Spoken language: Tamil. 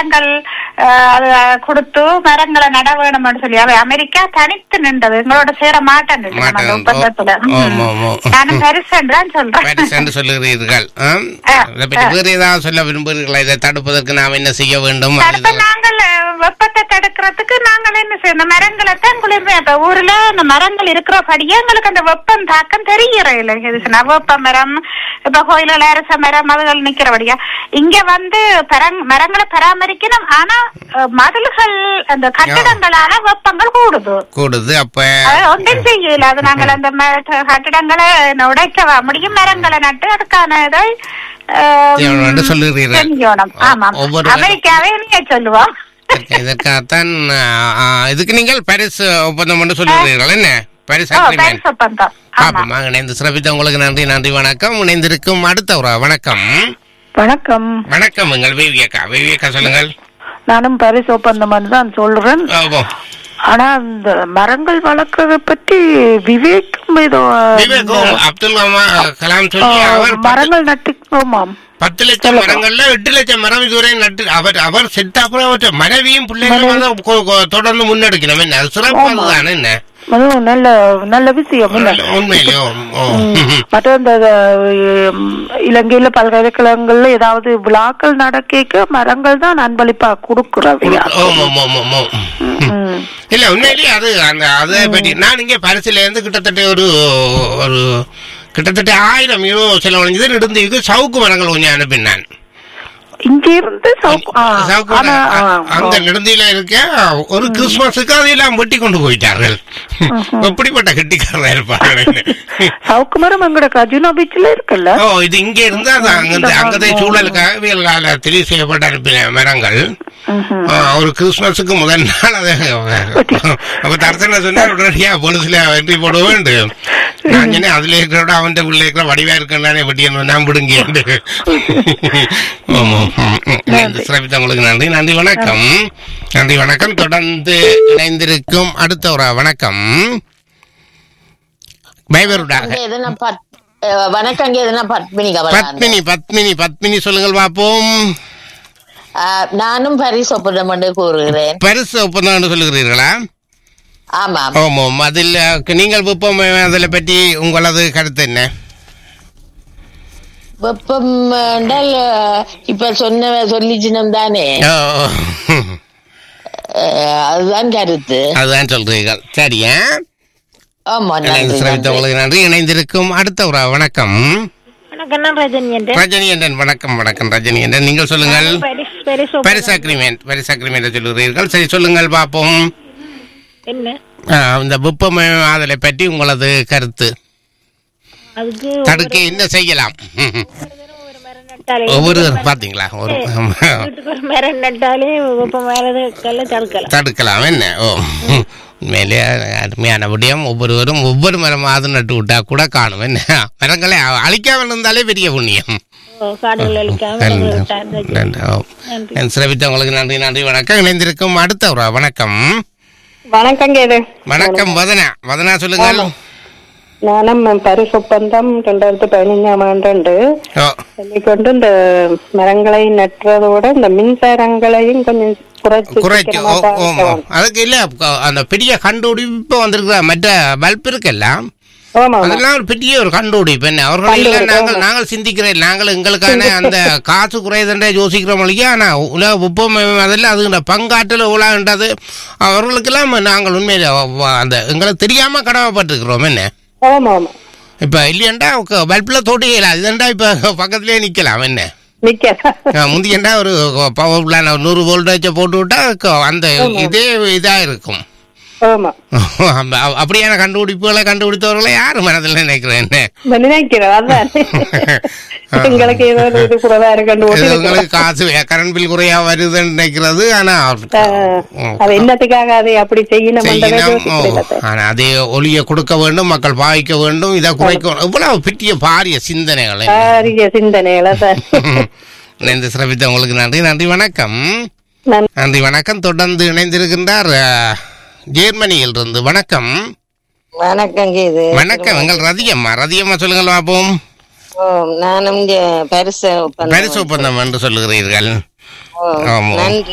மரங்கள் அஹ், அது கொடுத்து மரங்களை நட வேணும்னு சொல்லி அவ அமெரிக்கா தனித்து நின்றது எங்களோட சேர மாட்டேன் அந்த மாட்டேன். ஒப்பந்தத்துல ஓ, ஆமா, ஆமா. நானும் பெருசுன்னு தான் சொல்றேன் பாரிஸ் என்று சொல்லுகிறீர்கள் ஆம்? ஆ, இதை பற்றி வேறு ஏதாவது சொல்ல விரும்புகிறீர்களா இதை தடுப்பதற்கு நாம் என்ன செய்ய வேண்டும் தடுப்ப நாங்கள் அஹ், வெப்பத்தை தடுக்கிறதுக்கு நாங்கள் என்ன செய்யணும் இந்த மரங்களை தான் குளிர்மை இப்ப ஊர்ல இந்த மரங்கள் இருக்கிறபடியே எங்களுக்கு அந்த வெப்பம் தாக்கம் தெரிகிற இல்லை இது நவப்ப மரம் இப்ப கோயில்கள் அரச மரம் அதுகள் நிக்கிறபடியா இங்க வந்து பரங்- மரங்களை பராமரிக்கணும் ஆனா அஹ், மதில்கள் அந்த கட்டடங்களால வெப்பங்கள் கூடுது கூடுது அப்ப அது ஒன்றும் செய்யல அது நாங்கள் அந்த ம- கட்டிடங்களை உடைக்க முடியும் மரங்களை நட்டு அதுக்கான இதை அஹ், செய்யணும் என்று சொல்லுகிறீர்கள். செஞ்சோணும். ஆமாம் ஒவ்வொரு அமெரிக்காவே நீங்க சொல்லுவோம் இதற்கு- இதற்காகத்தான் ஆ, ஆ, இதுக்கு நீங்கள் பாரிஸ் ஒப்பந்தம் என்று சொல்லுகிறீர்கள் என்ன பாரிஸ் ஓ அக்ரிமெண்ட் பேரிஸ் ஒப்பந்தம் ஆமா பாப்போமா இணைந்து சிறப்பித்த உங்களுக்கு நன்றி நன்றி வணக்கம் இணைந்திருக்கும் அடுத்த ஒரு வணக்கம் வணக்கம் வணக்கம் எங்கள் விவேகா விவேகா சொல்லுங்கள் நானும் பாரிஸ் ஒப்பந்தம் தான் சொல்றேன் ஆமாம். ஆனா இந்த மரங்கள் வளர்க்கறத பற்றி விவேக்கும் ஏதோ விவேகம் அப்துல் கமா கலாம் ஆ, சொல்லி அவர் பத்து- மரங்கள் நட்டுக்கோமாம் பத்து லட்சம் மரங்கள்ல எட்டு லட்சம் மரம் இதுவரை நட்டு அவர் அவர் செத்தாப்புறம் அவற்றை மனைவியும் பிள்ளைகளும் தான் கொ- கொ- தொடர்ந்து முன்னெடுக்கணும் என்ன அது சிறப்பு அதுதானே என்ன அதுவும் நல்ல நல்ல விஷயம் இல்ல உண்மையிலேயோ ஓ. மற்ற இந்த அஹ், இலங்கையில பல்கலைக்கழகங்கள்ல ஏதாவது விழாக்கள் நடக்க மரங்கள் தான் அன்பளிப்பா கொடுக்குறவையா ஓம், ஓம், ஓம், ஓம், ஓம். ம். இல்ல உண்மையிலேயே அது அந்த அதை பற்றி நான் இங்கே பரிசுல இருந்து கிட்டத்தட்ட ஒரு ஒரு கிட்டத்தட்ட ஆயிரம் யூரோ செலவழிஞ்சது நெடுந்தீவுக்கு சவுக்கு மரங்கள் கொஞ்சம் அனுப்பினான் இங்க இருந்து சவுக்கு- ஆ, சவுக்கு ஆனா, மரம், ஆ, அ- அந்த நெடுந்தீல இருக்க ஒரு கிறிஸ்துமஸுக்கு அதையெல்லாம் வெட்டி கொண்டு போயிட்டார்கள் எப்படிப்பட்ட கெட்டிக்காரா இருப்பார்கள் சவுக்கு மரம் எங்கட கஜுனா பீச்ல இருக்குல்ல ஓ இது இங்க இருந்து அது அங்க அங்கதை சூழலுக்காக இவர்களால தெரிவு செய்யப்பட்ட அனுப்பின மரங்கள் ம்ஹும். ஆ, ஒரு கிறிஸ்துமஸுக்கு முதல் நாள் அதை அப்ப தர்சன சொன்னா உடனடியா பொழுதுல வெட்டி போட வேண்டும் நான் சொன்னேன் அதுல இருக்கிறோட அவன் பிள்ளை இருக்கிற வடிவா இருக்கிறானே வெட்டி நான் விடுங்க ஆமா ம், ம். இணைந்து சிறப்பித்த உங்களுக்கு நன்றி நன்றி வணக்கம் நன்றி வணக்கம் தொடர்ந்து இணைந்திருக்கும் அடுத்த ஒரு வணக்கம் பைபருடாக இங்க எதுனா பத்- அஹ் வணக்கம் இங்க எதுனா பத்மினி கவலை பத்மினி பத்மினி பத்மினி சொல்லுங்கள் பார்ப்போம் நானும் பரிசு ஒப்பந்தம் என்று கூறுகிறேன் பரிசு ஒப்பந்தம் சொல்லுகிறீர்களா ஆமாம் ஆமாம் அதில் நீங்கள் விருப்பம் அதில் பற்றி உங்களது கருத்து என்ன வெப்பம் என்றால் அஹ், இப்ப சொன்ன சொல்லிச்சினம் தானே ஓ, அஹ், அதுதான் கருத்து அதுதான் சொல்றீர்கள் சரியா ஆமா இணைந்து நன்றி சிறப்பித்த நன்றி. உங்களுக்கு நன்றி இணைந்திருக்கும் அடுத்த ஒரு வணக்கம் வணக்கம் நான் ரஜினி என்று ரஜினி என்றன் வணக்கம் வணக்கம் ரஜினி என்றன் நீங்கள் சொல்லுங்கள் பரிஸ் பரிஸ் பரிசு அக்ரிமெண்ட் பரிசு அக்ரிமெண்ட் சொல்லுகிறீர்கள் சரி சொல்லுங்கள் பார்ப்போம் என்ன ஆ, இந்த வெப்பமயமாதலை பற்றி உங்களது கருத்து அதுக்கு தடுக்க என்ன செய்யலாம் ம்ஹும். ஒரு மரம் நட்டாலே ஒவ்வொரு பாத்தீங்களா ஒரு வீட்டுக்கு ஒரு மரம் நட்டாலே வெப்பம் வரதுக்கெல்லாம் தடுக்கலாம் தடுக்கலாம் என்ன ஓ உண்மையிலே அருமையான விடயம் ஒவ்வொருவரும் ஒவ்வொரு மரமாவது நட்டு விட்டா கூட காணும் என்ன மரங்களை அ- அழிக்காமல் இருந்தாலே பெரிய புண்ணியம் ஓ, காடுகள் அழிக்காம நன்றி. விட்டால் நன்றி. நன்றி. ஓ. நன்றி. என் சிறப்பித்த உங்களுக்கு நன்றி நன்றி வணக்கம் இணைந்திருக்கும் அடுத்த ஒரு வணக்கம் வணக்கம் கேது வணக்கம் வதனா வதனா சொல்லுங்கள் நானும் பரிசு ஒப்பந்தம் ரெண்டாயிரத்தி பதினஞ்சாம் ஆண்டு ஓ சொல்லிக்கொண்டு இந்த மரங்களை நட்டுறதோட இந்த மின்சாரங்களையும் கொஞ்சம் குறைச்சு குறைச்சு ஓ, சீக்கிரமா ஓ, பார்க்க ஓ. வேணும். அதுக்கு இல்ல க- அந்த பெரிய கண்டுபிடிப்பு வந்திருக்கிற மற்ற பல்ப் இருக்குல்லாம் ஆமா ஆமா. அதெல்லாம் ஒரு பெரிய ஒரு கண்டுபிடிப்பு என்ன அவர்கள் இல்ல கண்டுபிடிப்பு, நாங்கள் ஆமா. நாங்கள் சிந்திக்கிறேன் நாங்கள் எங்களுக்கான அந்த காசு குறையதுன்றே யோசிக்கிறோம் இல்லையா ஆனா உலக வெப்பம் அதில் அதுல பங்காற்றல் உலான்றது அவர்களுக்கெல்லாம் நாங்கள் உண்மையில வ- அந்த எங்களுக்கு தெரியாம கடமைப்பட்டிருக்கிறோம் என்ன ஆமா ஆமா இப்ப இல்லையண்டா பல்ப்ல தோட்டிக்கல அதுதான்டா இப்ப பக்கத்திலே நிக்கலாம் என்ன நிக்க அஹ் முந்தியண்டா ஒரு பவர் பிளான் நூறு வோல்டேஜ் போட்டு விட்டா க- அந்த இதே இதா இருக்கும் ஆமா அந்த அ- அப்படியான கண்டுபிடிப்புகளை கண்டுபிடித்தவர்களை யாரு மனதில் நினைக்கிறேன் என்ன இப்ப நினைக்கிறேன் அதான் எங்களுக்கு ஏதோ ஒரு இது குறைவா இருக்கண்டு இது உங்களுக்கு காசு கரண்ட் பில் குறையா வருதுன்னு நினைக்கிறது ஆனா ம், அது என்னத்துக்காக அதை அப்படி செய்யணும் செய்யணும் ஓ, ஆனா அதே ஒளியை கொடுக்க வேண்டும் மக்கள் பாவிக்க வேண்டும் இதை குறைக்க இவ்வளவு பெரிய பாரிய சிந்தனைகள் என்ன? பாரிய சிந்தனைகள சார் இணைந்து சிறப்பித்த உங்களுக்கு நன்றி நன்றி வணக்கம் நன்றி. நன்றி வணக்கம் தொடர்ந்து இணைந்திருக்கின்றார் அஹ், ஜெர்மனியில் இருந்து வணக்கம் வணக்கம் இது வணக்கம் எங்கள் ரதியம்மா ரதியம்மா சொல்லுங்கள் பார்ப்போம் ஓ, நானும் இங்க பரிசு ஒப்பந்தம் பரிசு ஒப்பந்தம் என்று சொல்லுகிறீர்கள் ஓ, ஆமா. நன்றி